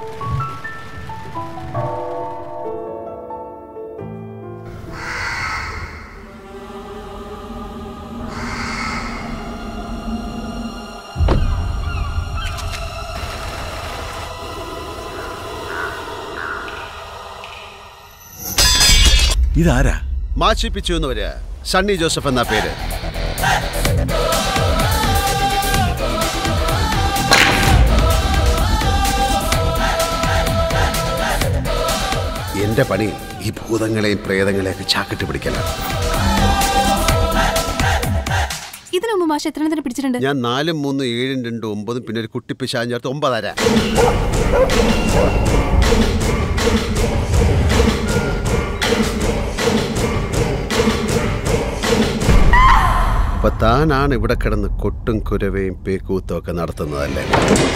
ഇതാരാ മാച്ചിപ്പിച്ചു എന്ന് വരിക സണ്ണി ജോസഫ് എന്ന പേര് എന്റെ പണി ഈ ഭൂതങ്ങളെയും പ്രേതങ്ങളെയൊക്കെ ചാക്കിട്ട് പിടിക്കലാണ് ഇതിനു മുമ്പ് മാഷ് എത്ര എണ്ണത്തിന് പിടിച്ചിട്ടുണ്ട് ഞാൻ നാലും മൂന്നും ഏഴും രണ്ടും ഒമ്പതും പിന്നെ ഒരു കുട്ടിപ്പിശാൻ ചേർത്ത് ഒമ്പതര അപ്പൊ താനാണ് ഇവിടെ കിടന്ന് കൊട്ടും കുരവയും പേക്കൂത്തും ഒക്കെ നടത്തുന്നതല്ലേ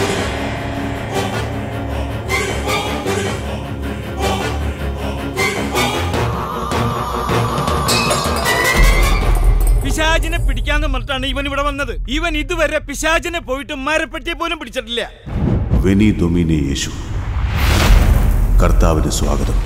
പിശാചിനെ പിടിക്കാന്ന് പറഞ്ഞിട്ടാണ് ഇവൻ ഇവിടെ വന്നത് ഇവൻ ഇതുവരെ പിശാചിനെ പോയിട്ട് മരപ്പെട്ടിയെ പോലും പിടിച്ചിട്ടില്ല വെനി ദൊമിനെ യേശു കർത്താവിന് സ്വാഗതം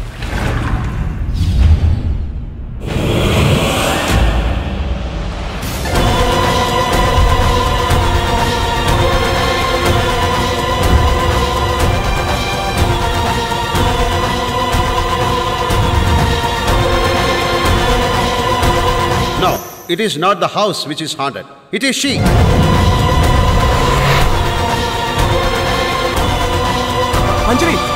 No, it is not the house which is haunted. It is she. Anjali